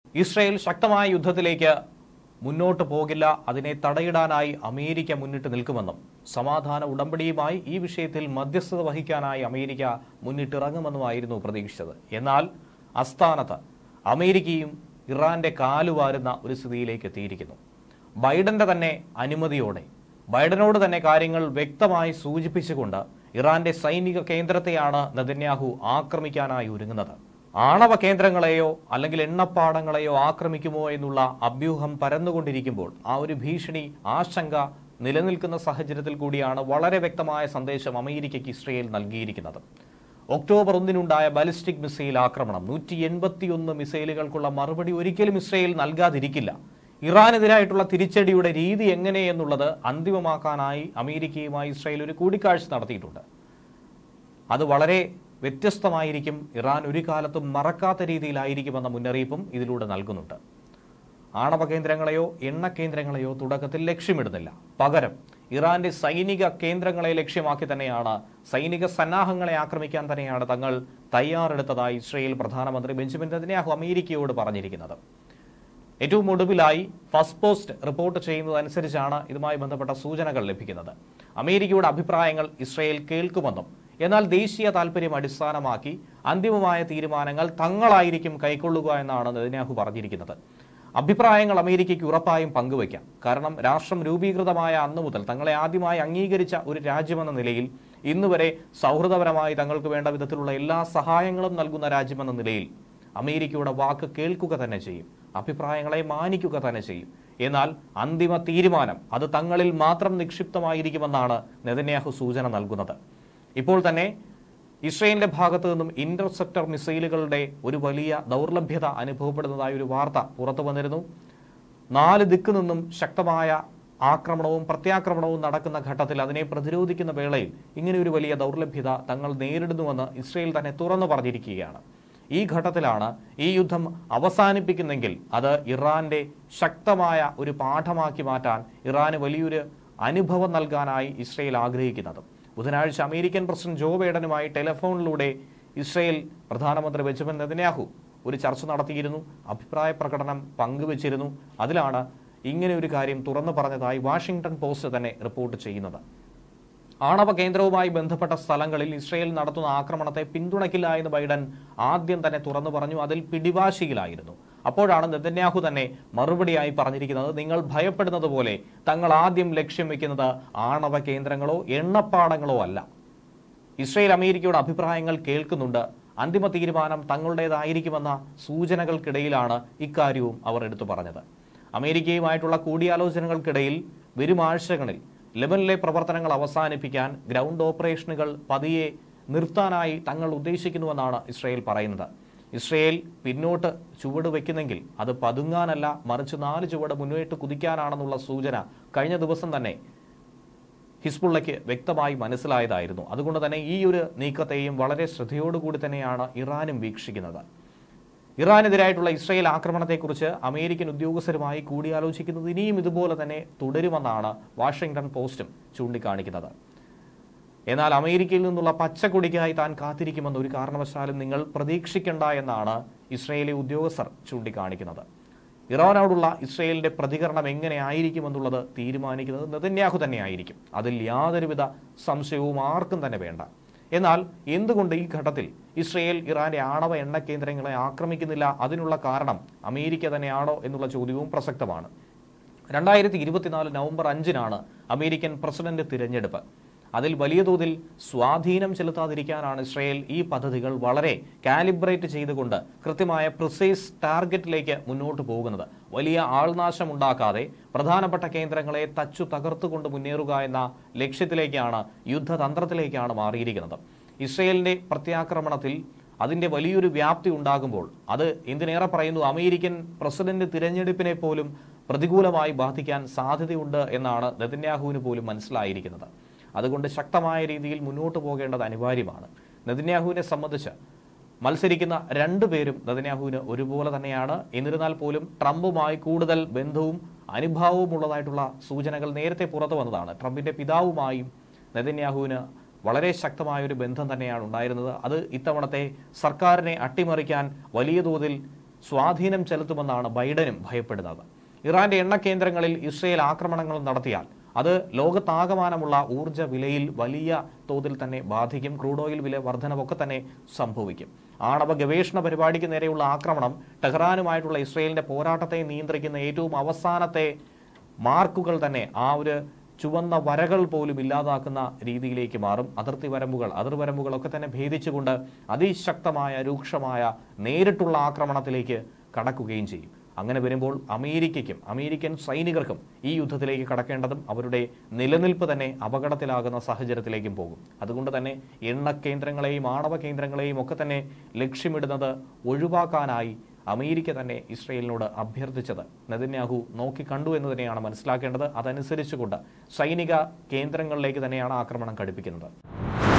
Israel ശക്തമായ യുദ്ധത്തിലേക്ക് മുന്നോട്ട് പോകില്ല അതിനെ തടയിടാനായി അമേരിക്ക മുന്നിട്ട് നിൽക്കുമെന്നും സമാധാന ഉടമ്പടിയുമായി ഈ വിഷയത്തിൽ മധ്യസ്ഥത വഹിക്കാനായി അമേരിക്ക മുന്നിട്ടിറങ്ങുമെന്നുമായിരുന്നു പ്രതീക്ഷിച്ചത് എന്നാൽ അസ്ഥാനത്ത് അമേരിക്കയും ഇറാന്റെ കാലുവാരുന്ന ഒരു സ്ഥിതിയിലേക്ക് എത്തിയിരിക്കുന്നു ബൈഡന്റെ തന്നെ അനുമതിയോടെ ബൈഡനോട് തന്നെ കാര്യങ്ങൾ വ്യക്തമായി സൂചിപ്പിച്ചുകൊണ്ട് ഇറാന്റെ സൈനിക കേന്ദ്രത്തെയാണ് നെതന്യാഹു ആക്രമിക്കാനായി ഒരുങ്ങുന്നത് ആണവ കേന്ദ്രങ്ങളെയോ അല്ലെങ്കിൽ എണ്ണപ്പാടങ്ങളെയോ ആക്രമിക്കുമോ എന്നുള്ള അഭ്യൂഹം പരന്നുകൊണ്ടിരിക്കുമ്പോൾ ആ ഒരു ഭീഷണി ആശങ്ക നിലനിൽക്കുന്ന സാഹചര്യത്തിൽ കൂടിയാണ് വളരെ വ്യക്തമായ സന്ദേശം അമേരിക്കയ്ക്ക് ഇസ്രയേൽ നൽകിയിരിക്കുന്നത് ഒക്ടോബർ ഒന്നിനുണ്ടായ ബാലിസ്റ്റിക് മിസൈൽ ആക്രമണം നൂറ്റി എൺപത്തിയൊന്ന് മിസൈലുകൾക്കുള്ള മറുപടി ഒരിക്കലും ഇസ്രയേൽ നൽകാതിരിക്കില്ല ഇറാനെതിരായിട്ടുള്ള തിരിച്ചടിയുടെ രീതി എങ്ങനെ എന്നുള്ളത് അന്തിമമാക്കാനായി അമേരിക്കയുമായി ഇസ്രയേൽ ഒരു കൂടിക്കാഴ്ച നടത്തിയിട്ടുണ്ട് അത് വളരെ വ്യത്യസ്തമായിരിക്കും ഇറാൻ ഒരു കാലത്തും മറക്കാത്ത രീതിയിലായിരിക്കുമെന്ന മുന്നറിയിപ്പും ഇതിലൂടെ നൽകുന്നുണ്ട് ആണവ കേന്ദ്രങ്ങളെയോ എണ്ണ കേന്ദ്രങ്ങളെയോ തുടക്കത്തിൽ ലക്ഷ്യമിടുന്നില്ല പകരം ഇറാന്റെ സൈനിക കേന്ദ്രങ്ങളെ ലക്ഷ്യമാക്കി തന്നെയാണ് സൈനിക സന്നാഹങ്ങളെ ആക്രമിക്കാൻ തന്നെയാണ് തങ്ങൾ തയ്യാറെടുത്തതായി ഇസ്രയേൽ പ്രധാനമന്ത്രി ബെഞ്ചമിൻ നെതന്യാഹു അമേരിക്കയോട് പറഞ്ഞിരിക്കുന്നത് ഏറ്റവും ഒടുവിലായി ഫസ്റ്റ് പോസ്റ്റ് റിപ്പോർട്ട് ചെയ്യുന്നതനുസരിച്ചാണ് ഇതുമായി ബന്ധപ്പെട്ട സൂചനകൾ ലഭിക്കുന്നത് അമേരിക്കയുടെ അഭിപ്രായങ്ങൾ ഇസ്രയേൽ കേൾക്കുമെന്നും എന്നാൽ ദേശീയ താൽപര്യം അടിസ്ഥാനമാക്കി അന്തിമമായ തീരുമാനങ്ങൾ തങ്ങളായിരിക്കും കൈക്കൊള്ളുക എന്നാണ് നെതന്യാഹു പറഞ്ഞിരിക്കുന്നത് അഭിപ്രായങ്ങൾ അമേരിക്കയ്ക്ക് ഉറപ്പായും പങ്കുവയ്ക്കാം കാരണം രാഷ്ട്രം രൂപീകൃതമായ അന്നു മുതൽ തങ്ങളെ ആദ്യമായി അംഗീകരിച്ച ഒരു രാജ്യമെന്ന നിലയിൽ ഇന്നുവരെ സൗഹൃദപരമായി തങ്ങൾക്ക് വേണ്ട വിധത്തിലുള്ള എല്ലാ സഹായങ്ങളും നൽകുന്ന രാജ്യമെന്ന നിലയിൽ അമേരിക്കയുടെ വാക്ക് കേൾക്കുക തന്നെ ചെയ്യും അഭിപ്രായങ്ങളെ മാനിക്കുക തന്നെ ചെയ്യും എന്നാൽ അന്തിമ തീരുമാനം അത് തങ്ങളിൽ മാത്രം നിക്ഷിപ്തമായിരിക്കുമെന്നാണ് നെതന്യാഹു സൂചന നൽകുന്നത് ഇപ്പോൾ തന്നെ ഇസ്രയേലിന്റെ ഭാഗത്തു നിന്നും ഇന്റർസെപ്റ്റർ മിസൈലുകളുടെ ഒരു വലിയ ദൗർലഭ്യത അനുഭവപ്പെടുന്നതായ ഒരു വാർത്ത പുറത്തു വന്നിരുന്നു നാല് ദിക്കു നിന്നും ശക്തമായ ആക്രമണവും പ്രത്യാക്രമണവും നടക്കുന്ന ഘട്ടത്തിൽ അതിനെ പ്രതിരോധിക്കുന്ന വേളയിൽ ഇങ്ങനെ ഒരു വലിയ ദൗർലഭ്യത തങ്ങൾ നേരിടുന്നുവെന്ന് ഇസ്രയേൽ തന്നെ തുറന്നു പറഞ്ഞിരിക്കുകയാണ് ഈ ഘട്ടത്തിലാണ് ഈ യുദ്ധം അവസാനിപ്പിക്കുന്നെങ്കിൽ അത് ഇറാന്റെ ശക്തമായ ഒരു പാഠമാക്കി മാറ്റാൻ ഇറാന് വലിയൊരു അനുഭവം നൽകാനായി ഇസ്രയേൽ ആഗ്രഹിക്കുന്നത് ബുധനാഴ്ച അമേരിക്കൻ പ്രസിഡന്റ് ജോ ബൈഡനുമായി ടെലിഫോണിലൂടെ ഇസ്രയേൽ പ്രധാനമന്ത്രി ബെഞ്ചമിൻ നെതന്യാഹു ഒരു ചർച്ച നടത്തിയിരുന്നു അഭിപ്രായ പ്രകടനം പങ്കുവച്ചിരുന്നു അതിലാണ് ഇങ്ങനെ ഒരു കാര്യം തുറന്നു പറഞ്ഞതായി വാഷിംഗ്ടൺ പോസ്റ്റ് തന്നെ റിപ്പോർട്ട് ചെയ്യുന്നത് ആണവ കേന്ദ്രവുമായി ബന്ധപ്പെട്ട സ്ഥലങ്ങളിൽ ഇസ്രയേൽ നടത്തുന്ന ആക്രമണത്തെ പിന്തുണയ്ക്കില്ല എന്ന് ബൈഡൻ ആദ്യം തന്നെ തുറന്നു പറഞ്ഞു അതിൽ പിടിവാശിയിലായിരുന്നു അപ്പോഴാണ് നെതന്യാഹു തന്നെ മറുപടിയായി പറഞ്ഞിരിക്കുന്നത് നിങ്ങൾ ഭയപ്പെടുന്നത് പോലെ തങ്ങൾ ആദ്യം ലക്ഷ്യം വെക്കുന്നത് ആണവ കേന്ദ്രങ്ങളോ എണ്ണപ്പാടങ്ങളോ അല്ല ഇസ്രയേൽ അമേരിക്കയുടെ അഭിപ്രായങ്ങൾ കേൾക്കുന്നുണ്ട് അന്തിമ തീരുമാനം തങ്ങളുടേതായിരിക്കുമെന്ന സൂചനകൾക്കിടയിലാണ് ഇക്കാര്യവും അവർ എടുത്തു പറഞ്ഞത് അമേരിക്കയുമായിട്ടുള്ള കൂടിയാലോചനകൾക്കിടയിൽ വരും ആഴ്ചകളിൽ ലെബനിലെ പ്രവർത്തനങ്ങൾ അവസാനിപ്പിക്കാൻ ഗ്രൗണ്ട് ഓപ്പറേഷനുകൾ പതിയെ നിർത്താനായി തങ്ങൾ ഉദ്ദേശിക്കുന്നുവെന്നാണ് ഇസ്രയേൽ പറയുന്നത് ഇസ്രയേൽ പിന്നോട്ട് ചുവട് വയ്ക്കുന്നെങ്കിൽ അത് പതുങ്ങാനല്ല മറിച്ച് നാല് ചുവട് മുന്നോട്ട് കുതിക്കാനാണെന്നുള്ള സൂചന കഴിഞ്ഞ ദിവസം തന്നെ ഹിസ്ബുള്ളയ്ക്ക് വ്യക്തമായി മനസ്സിലായതായിരുന്നു അതുകൊണ്ട് തന്നെ ഈ ഒരു നീക്കത്തെയും വളരെ ശ്രദ്ധയോടുകൂടി തന്നെയാണ് ഇറാനും വീക്ഷിക്കുന്നത് ഇറാനെതിരായിട്ടുള്ള ഇസ്രയേൽ ആക്രമണത്തെക്കുറിച്ച് അമേരിക്കൻ ഉദ്യോഗസ്ഥരുമായി കൂടിയാലോചിക്കുന്നത് ഇനിയും ഇതുപോലെ തന്നെ തുടരുമെന്നാണ് വാഷിംഗ്ടൺ പോസ്റ്റും ചൂണ്ടിക്കാണിക്കുന്നത് എന്നാൽ അമേരിക്കയിൽ നിന്നുള്ള പച്ചക്കൊടിക്കായി താൻ കാത്തിരിക്കുമെന്ന് ഒരു കാരണവശാലും നിങ്ങൾ പ്രതീക്ഷിക്കേണ്ട എന്നാണ് ഇസ്രയേലി ഉദ്യോഗസ്ഥർ ചൂണ്ടിക്കാണിക്കുന്നത് ഇറാനോടുള്ള ഇസ്രയേലിന്റെ പ്രതികരണം എങ്ങനെ ആയിരിക്കുമെന്നുള്ളത് തീരുമാനിക്കുന്നത് നെതന്യാഹു തന്നെയായിരിക്കും അതിൽ യാതൊരുവിധ സംശയവും ആർക്കും തന്നെ വേണ്ട എന്നാൽ എന്തുകൊണ്ട് ഈ ഘട്ടത്തിൽ ഇസ്രയേൽ ഇറാന്റെ ആണവ എണ്ണ കേന്ദ്രങ്ങളെ ആക്രമിക്കുന്നില്ല അതിനുള്ള കാരണം അമേരിക്ക തന്നെയാണോ എന്നുള്ള ചോദ്യവും പ്രസക്തമാണ് രണ്ടായിരത്തി ഇരുപത്തിനാല് നവംബർ അഞ്ചിനാണ് അമേരിക്കൻ പ്രസിഡന്റ് തിരഞ്ഞെടുപ്പ് അതിൽ വലിയ തോതിൽ സ്വാധീനം ചെലുത്താതിരിക്കാനാണ് ഇസ്രയേൽ ഈ പദ്ധതികൾ വളരെ കാലിബ്രേറ്റ് ചെയ്തുകൊണ്ട് കൃത്യമായ പ്രിസൈസ് ടാർഗറ്റിലേക്ക് മുന്നോട്ട് പോകുന്നത് വലിയ ആൾനാശം ഉണ്ടാക്കാതെ പ്രധാനപ്പെട്ട കേന്ദ്രങ്ങളെ തച്ചു തകർത്തുകൊണ്ട് മുന്നേറുക എന്ന ലക്ഷ്യത്തിലേക്കാണ് യുദ്ധതന്ത്രത്തിലേക്കാണ് മാറിയിരിക്കുന്നത് ഇസ്രയേലിന്റെ പ്രത്യാക്രമണത്തിൽ അതിന്റെ വലിയൊരു വ്യാപ്തി ഉണ്ടാകുമ്പോൾ അത് എന്തിനേറെ പറയുന്നു അമേരിക്കൻ പ്രസിഡന്റ് തിരഞ്ഞെടുപ്പിനെ പോലും പ്രതികൂലമായി ബാധിക്കാൻ സാധ്യതയുണ്ട് എന്നാണ് നെതന്യാഹുവിന് പോലും മനസ്സിലായിരിക്കുന്നത് അതുകൊണ്ട് ശക്തമായ രീതിയിൽ മുന്നോട്ട് പോകേണ്ടത് അനിവാര്യമാണ് നെതന്യാഹുവിനെ സംബന്ധിച്ച് മത്സരിക്കുന്ന രണ്ടുപേരും നെതന്യാഹുവിന് ഒരുപോലെ തന്നെയാണ് എന്നിരുന്നാൽ പോലും ട്രംപുമായി കൂടുതൽ ബന്ധവും അനുഭാവവും ഉള്ളതായിട്ടുള്ള സൂചനകൾ നേരത്തെ പുറത്തു വന്നതാണ് ട്രംപിന്റെ പിതാവുമായും നെതന്യാഹുവിന് വളരെ ശക്തമായ ഒരു ബന്ധം തന്നെയാണ് ഉണ്ടായിരുന്നത് അത് ഇത്തവണത്തെ സർക്കാരിനെ അട്ടിമറിക്കാൻ വലിയ തോതിൽ സ്വാധീനം ചെലുത്തുമെന്നാണ് ബൈഡനും ഭയപ്പെടുന്നത് ഇറാന്റെ എണ്ണ കേന്ദ്രങ്ങളിൽ ഇസ്രയേൽ ആക്രമണങ്ങൾ നടത്തിയാൽ അത് ലോകത്താകമാനമുള്ള ഊർജ്ജ വിലയിൽ വലിയ തോതിൽ തന്നെ ബാധിക്കും ക്രൂഡ് ഓയിൽ വില വർധനവൊക്കെ തന്നെ സംഭവിക്കും ആണവ ഗവേഷണ പരിപാടിക്ക് നേരെയുള്ള ആക്രമണം ടെഹ്റാനുമായിട്ടുള്ള ഇസ്രയേലിന്റെ പോരാട്ടത്തെ നിയന്ത്രിക്കുന്ന ഏറ്റവും അവസാനത്തെ മാർക്കുകൾ തന്നെ ആ ഒരു ചുവന്ന വരകൾ പോലും ഇല്ലാതാക്കുന്ന രീതിയിലേക്ക് മാറും അതിർത്തി വരമ്പുകൾ അതിർവരമ്പുകളൊക്കെ തന്നെ ഭേദിച്ചുകൊണ്ട് അതിശക്തമായ രൂക്ഷമായ നേരിട്ടുള്ള ആക്രമണത്തിലേക്ക് കടക്കുകയും ചെയ്യും അങ്ങനെ വരുമ്പോൾ അമേരിക്കയ്ക്കും അമേരിക്കൻ സൈനികർക്കും ഈ യുദ്ധത്തിലേക്ക് കടക്കേണ്ടതും അവരുടെ നിലനിൽപ്പ് തന്നെ അപകടത്തിലാകുന്ന സാഹചര്യത്തിലേക്കും പോകും അതുകൊണ്ട് തന്നെ എണ്ണ കേന്ദ്രങ്ങളെയും ആണവ കേന്ദ്രങ്ങളെയും ഒക്കെ തന്നെ ലക്ഷ്യമിടുന്നത് ഒഴിവാക്കാനായി അമേരിക്ക തന്നെ ഇസ്രയേലിനോട് അഭ്യർത്ഥിച്ചത് നെതന്യാഹു നോക്കിക്കണ്ടു എന്ന് തന്നെയാണ് മനസ്സിലാക്കേണ്ടത് അതനുസരിച്ചുകൊണ്ട് സൈനിക കേന്ദ്രങ്ങളിലേക്ക് തന്നെയാണ് ആക്രമണം ഘടിപ്പിക്കുന്നത്